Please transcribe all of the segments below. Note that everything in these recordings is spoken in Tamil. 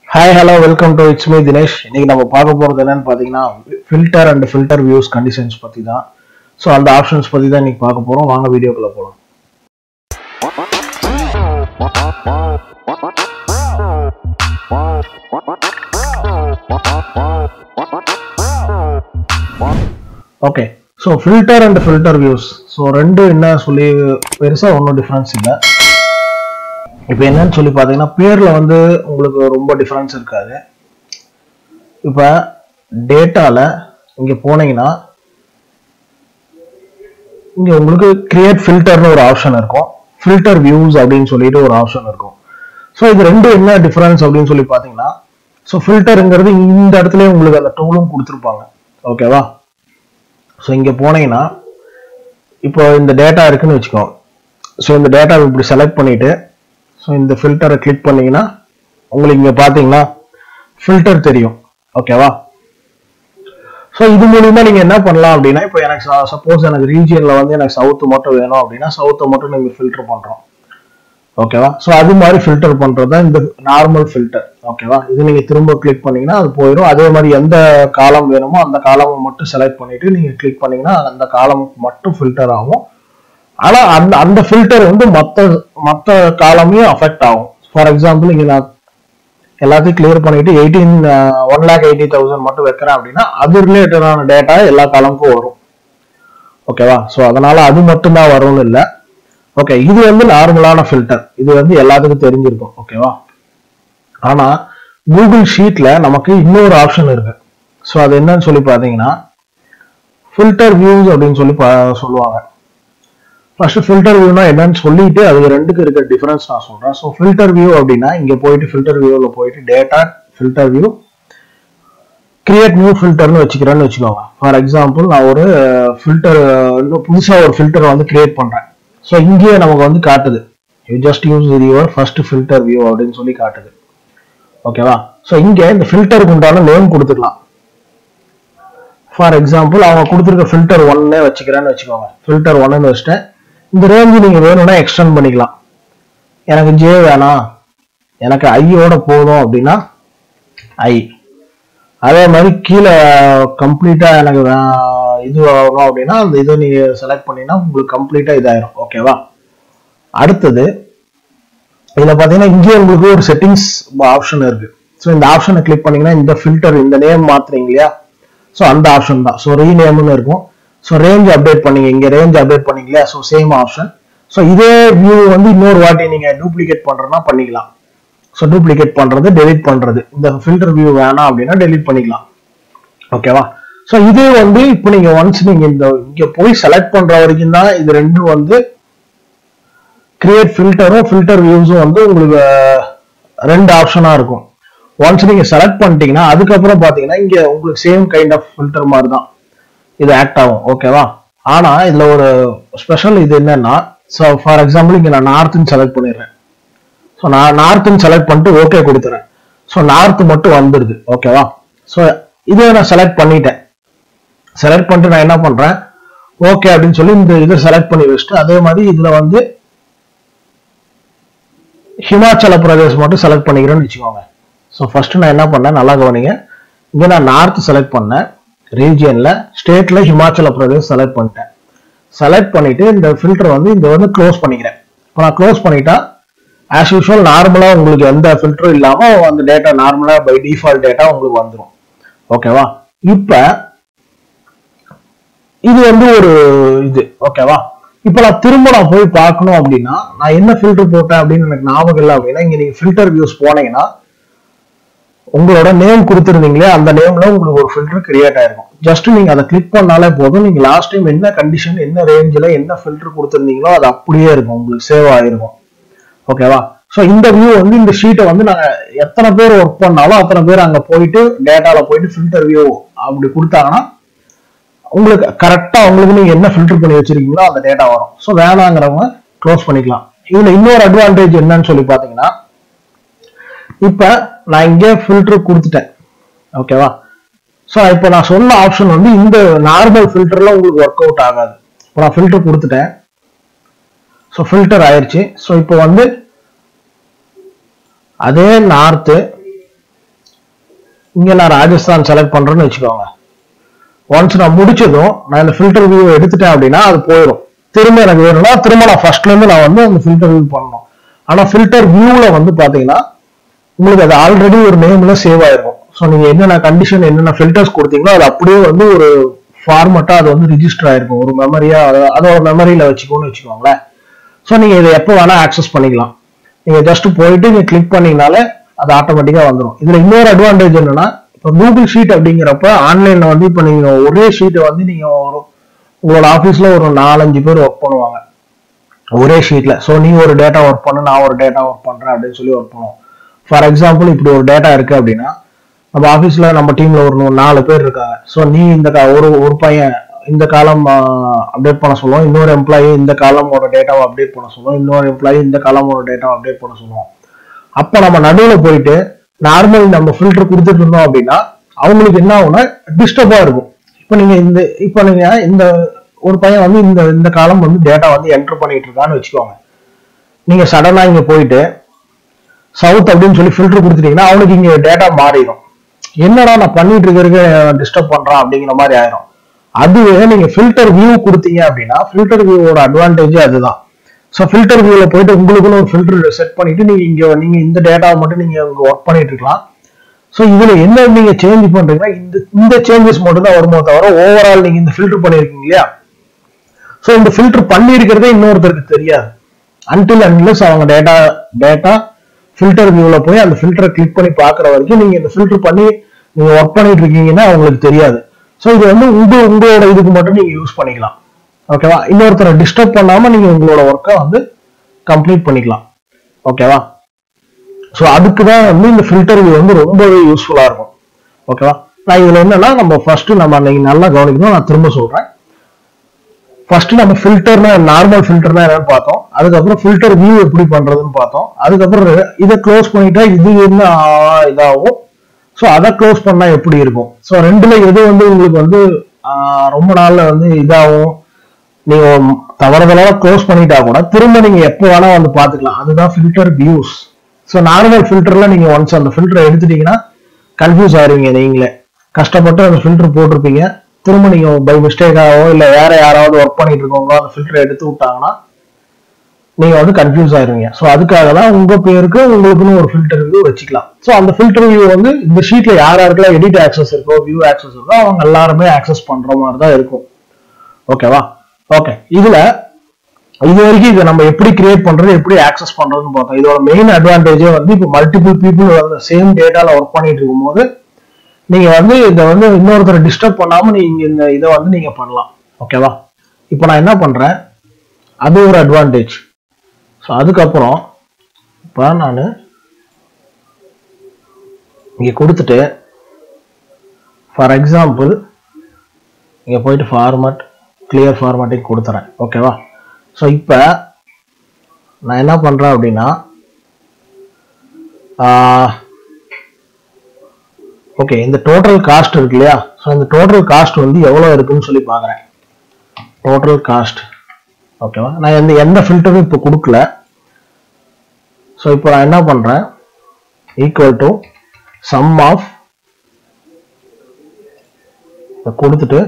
Hi hello welcome to it's me Dinesh இன்னைக்கு நம்ம பார்க்க போறது என்னன்னு பார்த்தீங்கன்னா filter and filter views conditions பத்தி தான் ஸோ அந்த ஆப்ஷன்ஸ் பத்தி தான் இன்னைக்கு பார்க்க போறோம் வாங்க வீடியோக்குள்ள போகலாம் okay so filter and filter views so ரெண்டு என்ன சொல்லி பெருசாக ஒன்றும் டிஃப்ரென்ஸ் இல்லை இப்போ என்னன்னு சொல்லி பார்த்தீங்கன்னா பேரில் வந்து உங்களுக்கு ரொம்ப டிஃப்ரென்ஸ் இருக்காது இப்போ டேட்டாவில் இங்கே போனீங்கன்னா இங்கே உங்களுக்கு கிரியேட் ஃபில்டர்னு ஒரு ஆப்ஷன் இருக்கும் ஃபில்டர் வியூஸ் அப்படின்னு சொல்லிட்டு ஒரு ஆப்ஷன் இருக்கும் ஸோ இது ரெண்டு என்ன டிஃப்ரென்ஸ் அப்படின்னு சொல்லி பார்த்தீங்கன்னா ஸோ ஃபில்டருங்கிறது இந்த இடத்துல உங்களுக்கு அந்த டூலும் கொடுத்துருப்பாங்க ஓகேவா ஸோ இங்கே போனீங்கன்னா இப்போ இந்த டேட்டா இருக்குன்னு வச்சுக்கோ ஸோ இந்த டேட்டாவை இப்படி செலக்ட் பண்ணிட்டு ஸோ இந்த ஃபில்டரை கிளிக் பண்ணீங்கன்னா உங்களுக்கு இங்கே பார்த்தீங்கன்னா ஃபில்டர் தெரியும் ஓகேவா ஸோ இது மூலியமா நீங்கள் என்ன பண்ணலாம் அப்படின்னா இப்போ எனக்கு சப்போஸ் எனக்கு ரீஜியனில் வந்து எனக்கு சவுத்து மட்டும் வேணும் அப்படின்னா சவுத்தை மட்டும் நீங்கள் ஃபில்டர் பண்ணுறோம் ஓகேவா ஸோ அது மாதிரி ஃபில்டர் பண்ணுறது தான் இந்த நார்மல் ஃபில்டர் ஓகேவா இது நீங்கள் திரும்ப கிளிக் பண்ணீங்கன்னா அது போயிடும் அதே மாதிரி எந்த காலம் வேணுமோ அந்த காலமை மட்டும் செலக்ட் பண்ணிட்டு நீங்கள் கிளிக் பண்ணீங்கன்னா அந்த காலம் மட்டும் ஃபில்டர் ஆகும் ஆனா அந்த அந்த ஃபில்டர் வந்து மற்ற மற்ற காலமையும் அஃபெக்ட் ஆகும் ஃபார் எக்ஸாம்பிள் இங்க நான் எல்லாத்தையும் கிளியர் பண்ணிட்டு eighteen one lakh eighty thousand மட்டும் வைக்கிறேன் அப்படின்னா அது ரிலேட்டடான டேட்டா எல்லா காலமுக்கும் வரும் ஓகேவா ஸோ அதனால அது மட்டும்தான் வரும்னு இல்லை ஓகே இது வந்து நார்மலான ஃபில்டர் இது வந்து எல்லாத்துக்கும் தெரிஞ்சிருக்கும் ஓகேவா ஆனா கூகுள் ஷீட்ல நமக்கு இன்னொரு ஆப்ஷன் இருக்கு ஸோ அது என்னன்னு சொல்லி பார்த்தீங்கன்னா ஃபில்டர் வியூஸ் அப்படின்னு சொல்லி பா- சொல்லுவாங்க ஃபர்ஸ்ட் ஃபில்டர் வியூனா என்னன்னு சொல்லிட்டு அது ரெண்டுக்கு இருக்கிற டிஃபரன்ஸ் நான் சொல்றேன் ஸோ ஃபில்டர் வியூ அப்படின்னா இங்க போயிட்டு ஃபில்டர் வியூவில் போயிட்டு data filter view create new ஃபில்டர்னு வச்சுக்கிறேன்னு வச்சுக்கோங்க ஃபார் எக்ஸாம்பிள் நான் ஒரு ஃபில்டர் இன்னும் புதுசாக ஒரு ஃபில்டர் வந்து கிரியேட் பண்றேன் ஸோ இங்கேயே நமக்கு வந்து காட்டுது you just use with your first filter view அப்படின்னு சொல்லி காட்டுது ஓகேவா ஸோ இங்கே இந்த ஃபில்டருக்கு உண்டான நேம் கொடுத்துக்கலாம் ஃபார் எக்ஸாம்பிள் அவங்க கொடுத்துருக்க ஃபில்டர் ஒன்னே வச்சுக்கிறேன்னு வச்சுக்கோங்க ஃபில்டர் ஒன்னு வச்சுட்டேன் இந்த ரேஞ்சு நீங்க வேணும்னா எக்ஸ்டெண்ட் பண்ணிக்கலாம் எனக்கு ஜே வேணாம் எனக்கு ஐயோட போதும் அப்படின்னா ஐ அதே மாதிரி கீழே கம்ப்ளீட்டா எனக்கு வே- இது ஆகணும் அப்படின்னா அந்த இதை நீங்க செலக்ட் பண்ணீங்கன்னா உங்களுக்கு கம்ப்ளீட்டா இதாயிரும் ஓகேவா அடுத்தது இதுல பாத்தீங்கன்னா இங்கே உங்களுக்கு ஒரு செட்டிங்ஸ் ஆப்ஷன் இருக்கு ஸோ இந்த ஆப்ஷனை கிளிக் பண்ணீங்கன்னா இந்த ஃபில்டர் இந்த நேம் மாத்துறீங்க இல்லையா ஸோ அந்த ஆப்ஷன் தான் ஸோ ரீநேம்னு இருக்கும் ஸோ ரேஞ்ச் அப்டேட் பண்ணீங்க இங்க ரேஞ்ச் அப்டேட் பண்ணீங்க இல்லையா ஸோ சேம் ஆப்ஷன் ஸோ இதே வியூ வந்து இன்னொரு வாட்டி நீங்க டூப்ளிகேட் பண்றதுனா பண்ணிக்கலாம் ஸோ டூப்ளிகேட் பண்றது டெலீட் பண்றது இந்த ஃபில்டர் வியூ வேணாம் அப்படின்னா டெலீட் பண்ணிக்கலாம் ஓகேவா ஸோ இதே வந்து இப்போ நீங்க ஒன்ஸ் நீங்க இந்த இங்க போய் செலக்ட் பண்ற வரைக்கும் தான் இது ரெண்டும் வந்து கிரியேட் ஃபில்டரும் ஃபில்டர் வியூஸும் வந்து உங்களுக்கு அஹ், ரெண்டு ஆப்ஷனா இருக்கும் ஒன்ஸ் நீங்க செலக்ட் பண்ணிட்டீங்கன்னா அதுக்கப்புறம் பாத்தீங்கன்னா இங்க உங்களுக்கு சேம் கைண்ட் ஆஃப் ஃபில்டர் மாதிரி தான் இது ஆக்ட் ஆகும் ஓகேவா ஆனா இதுல ஒரு ஸ்பெஷல் இது என்னன்னா ஸோ ஃபார் எக்ஸாம்பிள் இங்க நான் நார்த்னு செலக்ட் பண்ணிடுறேன் ஸோ நான் நார்த்னு செலக்ட் பண்ணிட்டு ஓகே கொடுத்துறேன் ஸோ நார்த் மட்டும் வந்துடுது ஓகேவா ஸோ இதே நான் செலக்ட் பண்ணிட்டேன் செலக்ட் பண்ணிட்டு நான் என்ன பண்றேன் ஓகே அப்படின்னு சொல்லி இந்த இதை செலக்ட் பண்ணி வச்சுட்டு அதே மாதிரி இதுல வந்து ஹிமாச்சல பிரதேஷ் மட்டும் செலக்ட் பண்ணிக்கிறேன்னு வச்சுக்கோங்க ஸோ ஃபர்ஸ்ட் நான் என்ன பண்ணேன் நல்லா கவனிங்க இங்க நான் நார்த் செலக்ட் பண்ணேன் ரீஜியன்ல ஸ்டேட்ல ஹிமாச்சல பிரதேஷ் செலக்ட் பண்ணிட்டேன் செலக்ட் பண்ணிட்டு இந்த ஃபில்டர் வந்து இந்த வந்து க்ளோஸ் பண்ணிக்கிறேன் இப்போ நான் க்ளோஸ் பண்ணிட்டா ஆஸ் யூஷுவல் நார்மலா உங்களுக்கு எந்த ஃபில்டரும் இல்லாம அந்த டேட்டா நார்மலா பை டிஃபால்ட் டேட்டா உங்களுக்கு வந்துடும் ஓகேவா இப்போ இது வந்து ஒரு இது ஓகேவா இப்போ நான் திரும்ப நான் போய் பார்க்கணும் அப்படின்னா நான் என்ன ஃபில்டர் போட்டேன் அப்படின்னு எனக்கு ஞாபகம் இல்லை அப்படின்னா இங்க நீங்க ஃபில்டர் வியூஸ் போனீங்கன்னா உங்களோட நேம் கொடுத்துருந்தீங்களே அந்த நேம்ல உங்களுக்கு ஒரு ஃபில்டர் கிரியேட் ஆயிருக்கும் ஜஸ்ட் நீங்க அதை கிளிக் பண்ணாலே போதும் நீங்க லாஸ்ட் டைம் என்ன கண்டிஷன் என்ன ரேஞ்சில் என்ன ஃபில்டர் கொடுத்துருந்தீங்களோ அது அப்படியே இருக்கும் உங்களுக்கு சேவ் ஆயிருக்கும் ஓகேவா ஸோ இந்த வியூ வந்து இந்த ஷீட்டை வந்து நாங்க எத்தனை பேர் ஒர்க் பண்ணாலும் அத்தனை பேர் அங்க போயிட்டு டேட்டால போயிட்டு ஃபில்டர் வியூ அப்படி கொடுத்தாங்கன்னா உங்களுக்கு கரெக்டா உங்களுக்கு நீங்க என்ன ஃபில்டர் பண்ணி வச்சிருக்கீங்களோ அந்த டேட்டா வரும் ஸோ வேணாங்கிறவங்க க்ளோஸ் பண்ணிக்கலாம் இதுல இன்னொரு அட்வான்டேஜ் என்னன்னு சொல்லி பாத்தீங்கன்னா இப்ப நான் இங்கே ஃபில்டர் கொடுத்துட்டேன் ஓகேவா ஸோ இப்போ நான் சொன்ன ஆப்ஷன் வந்து இந்த நார்மல் ஃபில்டர்ல உங்களுக்கு ஒர்க் அவுட் ஆகாது இப்போ நான் ஃபில்டர் கொடுத்துட்டேன் ஸோ ஃபில்டர் ஆயிருச்சு ஸோ இப்போ வந்து அதே நார்த்து இங்க நான் ராஜஸ்தான் செலக்ட் பண்றேன்னு வச்சுக்கோங்க ஒன்ஸ் நான் முடிச்சதும் நான் இந்த ஃபில்டர் வியூ எடுத்துட்டேன் அப்படின்னா அது போயிடும் திரும்ப எனக்கு வேணும்னா திரும்ப நான் ஃபர்ஸ்ட்ல இருந்து நான் வந்து அந்த ஃபில்டர் வியூ பண்ணணும் ஆனா ஃபில்டர் வியூல வந்து பாத்தீங்கன்னா உங்களுக்கு அது ஆல்ரெடி ஒரு நேம்ல சேவ் ஆயிருக்கும் ஸோ நீங்க என்னென்ன கண்டிஷன் என்னென்ன ஃபில்டர்ஸ் கொடுத்தீங்களோ அது அப்படியே வந்து ஒரு ஃபார்மட்டா அது வந்து ரிஜிஸ்டர் ஆயிருக்கும் ஒரு மெமரியா அதோட மெமரியில வச்சுக்கோன்னு வச்சுக்கோங்களேன் ஸோ நீங்க இதை எப்போ வேணா ஆக்சஸ் பண்ணிக்கலாம் நீங்க ஜஸ்ட் போயிட்டு நீங்க கிளிக் பண்ணீங்கனாலே அது ஆட்டோமேட்டிக்கா வந்துடும் இதுல இன்னொரு அட்வான்டேஜ் என்னன்னா இப்போ கூகுள் ஷீட் அப்படிங்கிறப்ப ஆன்லைன்ல வந்து இப்போ நீங்க ஒரே ஷீட்டை வந்து நீங்க ஒரு உங்களோட ஆஃபீஸ்ல ஒரு நாலஞ்சு பேர் ஒர்க் பண்ணுவாங்க ஒரே ஷீட்ல ஸோ நீ ஒரு டேட்டா ஒர்க் பண்ணு நான் ஒரு டேட்டா ஒர்க் பண்றேன் அப்படின்னு சொல்லி ஒர்க் பண்ணுவோம் ஃபார் எக்ஸாம்பிள் இப்படி ஒரு டேட்டா இருக்கு அப்படின்னா நம்ம ஆஃபீஸ்ல நம்ம டீம்ல ஒரு நூ- நாலு பேர் இருக்காங்க ஸோ நீ இந்த கா- ஒரு ஒரு பையன் இந்த காலம் அப்டேட் பண்ண சொல்லுவோம் இன்னொரு எம்ப்ளாயி இந்த காலமோட டேட்டாவை அப்டேட் பண்ண சொல்லுவோம் இன்னொரு எம்ப்ளாயி இந்த காலமோட டேட்டாவை அப்டேட் பண்ண சொல்லுவோம் அப்போ நம்ம நடுவில் போயிட்டு நார்மல் நம்ம ஃபில்டர் கொடுத்துட்டு இருந்தோம் அப்படின்னா அவங்களுக்கு என்ன ஆகும்னா டிஸ்டர்பா இருக்கும் இப்போ நீங்க இந்த இப்போ நீங்க இந்த ஒரு பையன் வந்து இந்த இந்த காலம் வந்து டேட்டா வந்து என்டர் பண்ணிட்டு இருக்கான்னு வச்சுக்கோங்க நீங்க சடனா இங்க போயிட்டு சவுத் அப்படின்னு சொல்லி ஃபில்டர் கொடுத்துட்டீங்கன்னா அவனுக்கு இங்க டேட்டா மாறிடும் என்னடா நான் பண்ணிட்டு இருக்கிறதுக்கு டிஸ்டர்ப் பண்றான் அப்படிங்கிற மாதிரி ஆயிரும் அதுவே நீங்க ஃபில்டர் வியூ கொடுத்தீங்க அப்படின்னா ஃபில்டர் வியூவோட அட்வான்டேஜ் அதுதான் ஸோ ஃபில்டர் வியூல போயிட்டு உங்களுக்குன்னு ஒரு ஃபில்டர் செட் பண்ணிட்டு நீங்க இங்க நீங்க இந்த டேட்டாவை மட்டும் நீங்க ஒர்க் பண்ணிட்டு இருக்கலாம் ஸோ இதுல என்ன நீங்க சேஞ்ச் பண்றீங்கன்னா இந்த இந்த சேஞ்சஸ் மட்டும் தான் வருமோ தவிர ஓவரால் நீங்க இந்த ஃபில்டர் பண்ணிருக்கீங்க இல்லையா ஸோ இந்த ஃபில்டர் பண்ணியிருக்கிறதே இன்னொருத்தருக்கு தெரியாது அன்டில் அன்லெஸ் அவங்க டேட்டா டேட்டா ஃபில்டர் வியூல போய் அந்த ஃபில்டரை கிளிக் பண்ணி பார்க்குற வரைக்கும் நீங்க இந்த ஃபில்டர் பண்ணி நீங்க ஒர்க் பண்ணிட்டு இருக்கீங்கன்னா அவங்களுக்கு தெரியாது ஸோ இது வந்து உங்க உங்களோட இதுக்கு மட்டும் நீங்க யூஸ் பண்ணிக்கலாம் ஓகேவா இன்னொருத்தரை டிஸ்டர்ப் பண்ணாம நீங்க உங்களோட ஒர்க்கை வந்து கம்ப்ளீட் பண்ணிக்கலாம் ஓகேவா ஸோ அதுக்கு தான் வந்து இந்த ஃபில்டர் வியூ வந்து ரொம்பவே யூஸ்ஃபுல்லா இருக்கும் ஓகேவா நான் இதுல என்னன்னா நம்ம ஃபர்ஸ்ட் நம்ம நீங்க நல்லா கவனிக்கணும் நான் திரும்ப சொல்றேன் ஃபர்ஸ்ட் நம்ம ஃபில்டர்னா நார்மல் ஃபில்டர்னா என்னன்னு பார்த்தோம் அதுக்கப்புறம் ஃபில்டர் வியூ எப்படி பண்றதுன்னு பார்த்தோம் அதுக்கப்புறம் இதை க்ளோஸ் பண்ணிட்டா இது என்ன ஆ- இதாகும் ஸோ அதை க்ளோஸ் பண்ணா எப்படி இருக்கும் ஸோ ரெண்டுல எது வந்து உங்களுக்கு வந்து ஆ, ரொம்ப நாள்ல வந்து இதாகும் நீங்க தவறுதலாக க்ளோஸ் பண்ணிட்டா கூட திரும்ப நீங்க எப்போ வேணா வந்து பாத்துக்கலாம் அதுதான் ஃபில்டர் வியூஸ் ஸோ நார்மல் ஃபில்டர்ல நீங்க ஒன்ஸ் அந்த ஃபில்டரை எடுத்துட்டீங்கன்னா கன்ஃபியூஸ் ஆயிருவீங்க நீங்களே கஷ்டப்பட்டு அந்த ஃபில்டர் போட்டிருப்பீங்க திரும்ப நீங்க பை மிஸ்டேக்காவோ இல்ல வேற யாராவது ஒர்க் பண்ணிட்டு இருக்கவங்களோ அந்த ஃபில்டரை எடுத்து விட்டாங்கன்னா நீங்க வந்து கன்ஃபியூஸ் ஆயிருவீங்க ஸோ அதுக்காக தான் உங்க பேருக்கு உங்களுக்குன்னு ஒரு ஃபில்டர் வியூ வச்சுக்கலாம் ஸோ அந்த ஃபில்டர் வியூ வந்து இந்த ஷீட்ல யார் யாருக்கெல்லாம் எடிட் ஆக்சஸ் இருக்கோ வியூ ஆக்சஸ் இருக்கோ அவங்க எல்லாருமே ஆக்சஸ் பண்ற மாதிரி தான் இருக்கும் ஓகேவா ஓகே இதுல இது வரைக்கும் இதை நம்ம எப்படி கிரியேட் பண்றது எப்படி ஆக்சஸ் பண்றதுன்னு பார்த்தோம் இதோட மெயின் அட்வான்டேஜே வந்து இப்போ மல்டிபிள் பீப்புள் வந்து சேம் டேட்டால ஒர்க் பண்ணிட்டு இருக்கும்போது நீங்க வந்து இதை வந்து இன்னொருத்தரை டிஸ்டர்ப் பண்ணாம நீங்க இந்த இதை வந்து நீங்க பண்ணலாம் ஓகேவா இப்போ நான் என்ன பண்றேன் அது ஒரு அட்வான்டேஜ் ஸோ அதுக்கப்புறம் இப்போ நான் இங்க கொடுத்துட்டு ஃபார் எக்ஸாம்பிள் இங்க போயிட்டு ஃபார்மட் கிளியர் ஃபார்மேட்டிங் கொடுத்துறேன் ஓகேவா ஸோ இப்போ நான் என்ன பண்றேன் அப்படின்னா ஓகே இந்த டோட்டல் காஸ்ட் இருக்கு இல்லையா ஸோ இந்த டோட்டல் காஸ்ட் வந்து எவ்வளோ இருக்குன்னு சொல்லி பார்க்குறேன் டோட்டல் காஸ்ட் ஓகேவா நான் எந்த எந்த ஃபில்டரும் இப்போ கொடுக்கல ஸோ இப்போ நான் என்ன பண்றேன் ஈக்குவல் டு சம் ஆஃப் கொடுத்துட்டு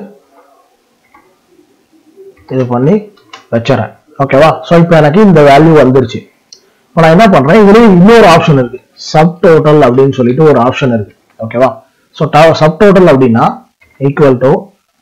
இது பண்ணி வச்சிடறேன் ஓகேவா ஸோ இப்போ எனக்கு இந்த வேல்யூ வந்துருச்சு இப்போ நான் என்ன பண்றேன் இதுல இன்னொரு ஆப்ஷன் இருக்கு சப் டோட்டல் அப்படின்னு சொல்லிட்டு ஒரு ஆப்ஷன் இருக்கு ஓகேவா ஸோ சப் டோட்டல் அப்படின்னா ஈக்குவல் டு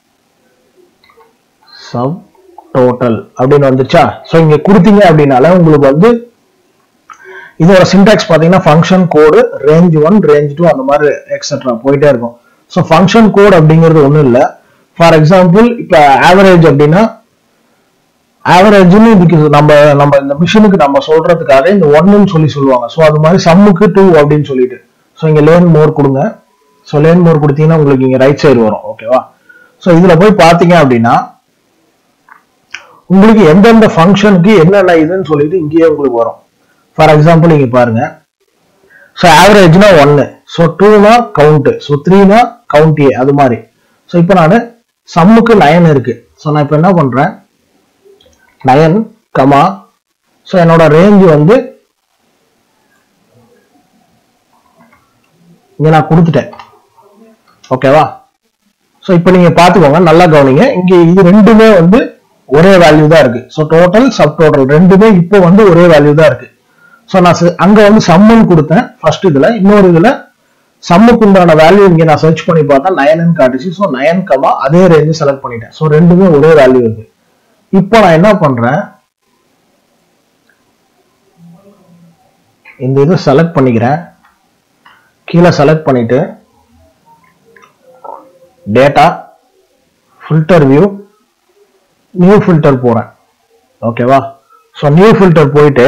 சப் டோட்டல் அப்படின்னு வந்துருச்சா ஸோ இங்க கொடுத்தீங்க அப்படின்னால உங்களுக்கு வந்து இதோட சின்டாக்ஸ் பாத்தீங்கன்னா function code range one range two அந்த மாதிரி எக்ஸெட்ரா போயிட்டே இருக்கும் ஸோ ஃபங்க்ஷன் கோட் அப்படிங்கிறது ஒன்றும் இல்லை ஃபார் எக்ஸாம்பிள் இப்போ ஆவரேஜ் அப்படின்னா ஆவரேஜ்னு இதுக்கு நம்ம நம்ம இந்த மிஷினுக்கு நம்ம சொல்றதுக்காக இந்த ஒன்னுன்னு சொல்லி சொல்லுவாங்க ஸோ அது மாதிரி சம்முக்கு டூ அப்படின்னு சொல்லிட்டு ஸோ இங்க லேன் மோர் கொடுங்க ஸோ லேன் மோர் கொடுத்தீங்கன்னா உங்களுக்கு இங்க ரைட் சைடு வரும் ஓகேவா ஸோ இதுல போய் பார்த்தீங்க அப்படின்னா உங்களுக்கு எந்தெந்த ஃபங்க்ஷனுக்கு என்னென்ன இதுன்னு சொல்லிட்டு இங்கேயே உங்களுக்கு வரும் ஃபார் எக்ஸாம்பிள் இங்க பாருங்க ஸோ ஆவரேஜ்னா ஒன்னு ஸோ டூனா கவுண்ட் ஸோ த்ரீனா கவுண்ட் ஏ அது மாதிரி ஸோ இப்போ நான் சம்முக்கு நயன் இருக்கு ஸோ நான் இப்போ என்ன பண்றேன் நயன் கமா ஸோ என்னோட ரேஞ்ச் வந்து இங்க நான் கொடுத்துட்டேன் ஓகேவா ஸோ இப்போ நீங்க பார்த்துக்கோங்க நல்லா கவனிங்க இங்க இது ரெண்டுமே வந்து ஒரே வேல்யூ தான் இருக்கு ஸோ டோட்டல் சப் டோட்டல் ரெண்டுமே இப்போ வந்து ஒரே வேல்யூ தான் இருக்கு ஸோ நான் se- அங்க வந்து சம்மன் கொடுத்தேன் ஃபர்ஸ்ட் இதுல இன்னொரு இதுல சம்முக்கு உண்டான வேல்யூ இங்க நான் சர்ச் பண்ணி பார்த்தா நயன் காட்டுச்சு ஸோ நயன் கமா அதே ரேஞ்சு செலக்ட் பண்ணிட்டேன் ஸோ ரெண்டுமே ஒரே வேல்யூ இருக்கு இப்போ நான் என்ன பண்றேன் இந்த இதை செலக்ட் பண்ணிக்கிறேன் கீழே செலக்ட் பண்ணிட்டு data filter view new filter போறேன் ஓகேவா ஸோ நியூ ஃபில்டர் போயிட்டு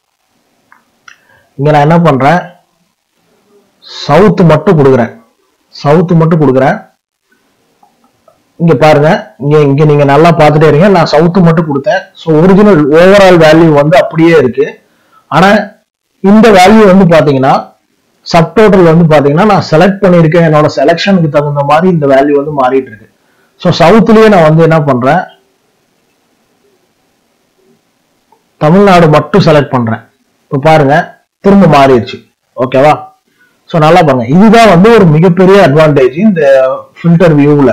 இங்க நான் என்ன பண்றேன் சவுத் மட்டும் கொடுக்குறேன் சவுத் மட்டும் கொடுக்குறேன் இங்க பாருங்க இங்க இங்க நீங்க நல்லா பார்த்துட்டே இருங்க நான் சவுத் மட்டும் கொடுத்தேன் ஸோ ஒரிஜினல் ஓவரால் வேல்யூ வந்து அப்படியே இருக்கு ஆனா இந்த வேல்யூ வந்து பாத்தீங்கன்னா சப்டோட்டல் வந்து பாத்தீங்கன்னா நான் செலக்ட் பண்ணியிருக்கேன் என்னோட செலெக்ஷனுக்கு தகுந்த மாதிரி இந்த வேல்யூ வந்து மாறிட்டு இருக்கு ஸோ சவுத்துலயே நான் வந்து என்ன பண்றேன் தமிழ்நாடு மட்டும் செலக்ட் பண்றேன் இப்போ பாருங்க திரும்ப மாறிடுச்சு ஓகேவா ஸோ நல்லா பாருங்க இதுதான் வந்து ஒரு மிகப்பெரிய அட்வான்டேஜ் இந்த ஃபில்டர் வியூவில்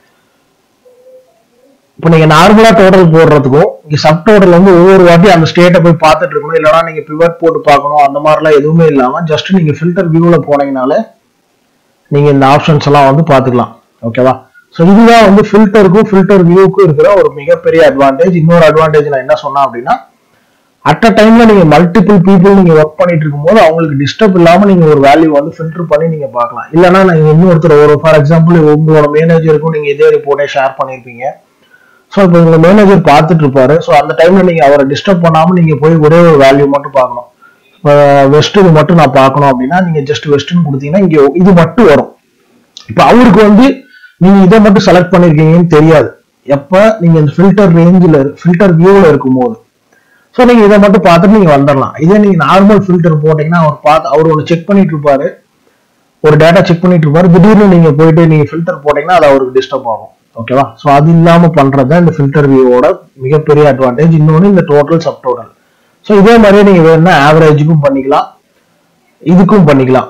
இப்போ நீங்க நார்மலா டோட்டல் போடுறதுக்கும் இங்க சப் டோட்டல் வந்து ஒவ்வொரு வாட்டி அந்த ஸ்டேட்டை போய் பார்த்துட்டு இருக்கணும் இல்லைனா நீங்க பிவட் போட்டு பார்க்கணும் அந்த மாதிரிலாம் எதுவுமே இல்லாம ஜஸ்ட் நீங்க ஃபில்டர் வியூல போனீங்கனாலே நீங்க இந்த ஆப்ஷன்ஸ் எல்லாம் வந்து பார்த்துக்கலாம் ஓகேவா ஸோ இதுதான் வந்து ஃபில்டருக்கும் ஃபில்டர் வியூக்கும் இருக்கிற ஒரு மிகப்பெரிய அட்வான்டேஜ் இன்னொரு அட்வான்டேஜ் நான் என்ன சொன்னேன் அப்படின்னா அட் அ டைம்ல நீங்க மல்டிபிள் பீப்புள் நீங்க ஒர்க் பண்ணிட்டு இருக்கும்போது அவங்களுக்கு டிஸ்டர்ப் இல்லாம நீங்க ஒரு வேல்யூ வந்து ஃபில்டர் பண்ணி நீங்க பார்க்கலாம் இல்லைன்னா நீங்க இன்னொருத்தர் ஒரு ஃபார் எக்ஸாம்பிள் உங்களோட மேனேஜருக்கும் நீங்க இதே ரிப்போர்ட்டை ஷேர் பண்ணியிருப்பீங்க ஸோ இப்போ உங்க மேனேஜர் பார்த்துட்டு இருப்பாரு ஸோ அந்த டைம்ல நீங்க அவரை டிஸ்டர்ப் பண்ணாம நீங்க போய் ஒரே ஒரு வேல்யூ மட்டும் பார்க்கணும் இப்போ வெஸ்ட் இது மட்டும் நான் பார்க்கணும் அப்படின்னா நீங்க ஜஸ்ட் வெஸ்ட்னு கொடுத்தீங்கன்னா இங்க இது மட்டும் வரும் இப்போ அவருக்கு வந்து நீங்க இதை மட்டும் செலக்ட் பண்ணிருக்கீங்கன்னு தெரியாது எப்ப நீங்க இந்த ஃபில்டர் ரேஞ்சில் ஃபில்டர் வியூவில் இருக்கும்போது ஸோ நீங்க இதை மட்டும் பார்த்துட்டு நீங்க வந்துடலாம் இதே நீங்க நார்மல் ஃபில்டர் போட்டீங்கன்னா அவர் பார்த்து அவர் ஒன்று செக் பண்ணிட்டு இருப்பாரு ஒரு டேட்டா செக் பண்ணிட்டு இருப்பாரு திடீர்னு நீங்க போயிட்டு நீங்க ஃபில்டர் போட்டீங்கன்னா அது அவருக்கு டிஸ்டர்ப் ஆகும் ஓகேவா ஸோ அது இல்லாம பண்றது தான் இந்த ஃபில்டர் வியூவோட மிகப்பெரிய அட்வான்டேஜ் இன்னொன்று இந்த டோட்டல் சப் டோட்டல் ஸோ இதே மாதிரியே நீங்க வேணும்னா ஆவரேஜுக்கும் பண்ணிக்கலாம் இதுக்கும் பண்ணிக்கலாம்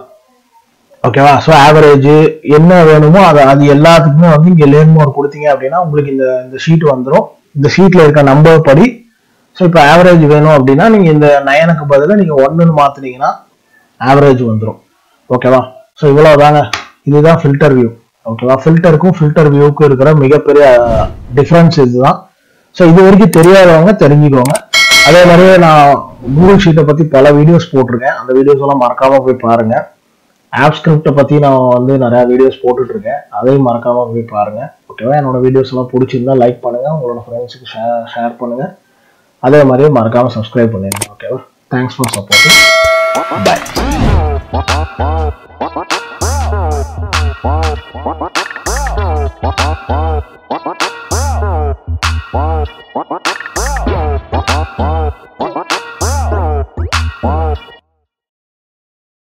ஓகேவா ஸோ ஆவரேஜ் என்ன வேணுமோ அது அது எல்லாத்துக்குமே வந்து இங்க லேன் மோர் கொடுத்தீங்க அப்படின்னா உங்களுக்கு இந்த இந்த ஷீட் வந்துடும் இந்த ஷீட்ல இருக்க நம்பர் படி ஸோ இப்போ ஆவரேஜ் வேணும் அப்படின்னா நீங்க இந்த நயனுக்கு பதிலாக நீங்க ஒன்றுன்னு மாத்துனீங்கன்னா ஆவரேஜ் வந்துடும் ஓகேவா ஸோ இவ்வளோ தாங்க இதுதான் ஃபில்டர் வியூ ஓகேவா ஃபில்டருக்கும் ஃபில்டர் வியூக்கும் இருக்கிற மிகப்பெரிய டிஃப்ரென்ஸ் இதுதான் ஸோ இது வரைக்கும் தெரியாதவங்க தெரிஞ்சுக்கோங்க அதே மாதிரியே நான் கூகுள் ஷீட்டை பத்தி பல வீடியோஸ் போட்டிருக்கேன் அந்த வீடியோஸ் எல்லாம் மறக்காம போய் பாருங்க ஆப் ஸ்கிரிப்டை பத்தி நான் வந்து நிறைய வீடியோஸ் போட்டுட்டு இருக்கேன் அதையும் மறக்காம போய் பாருங்க ஓகேவா என்னோட வீடியோஸ் எல்லாம் பிடிச்சிருந்தா லைக் பண்ணுங்க உங்களோட ஃப்ரெண்ட்ஸுக்கு ஷேர் ஷேர் பண்ணுங்க அதே மாதிரியே மறக்காம சப்ஸ்கிரைப் பண்ணிடுங்க ஓகேவா thanks for supporting bye Wow.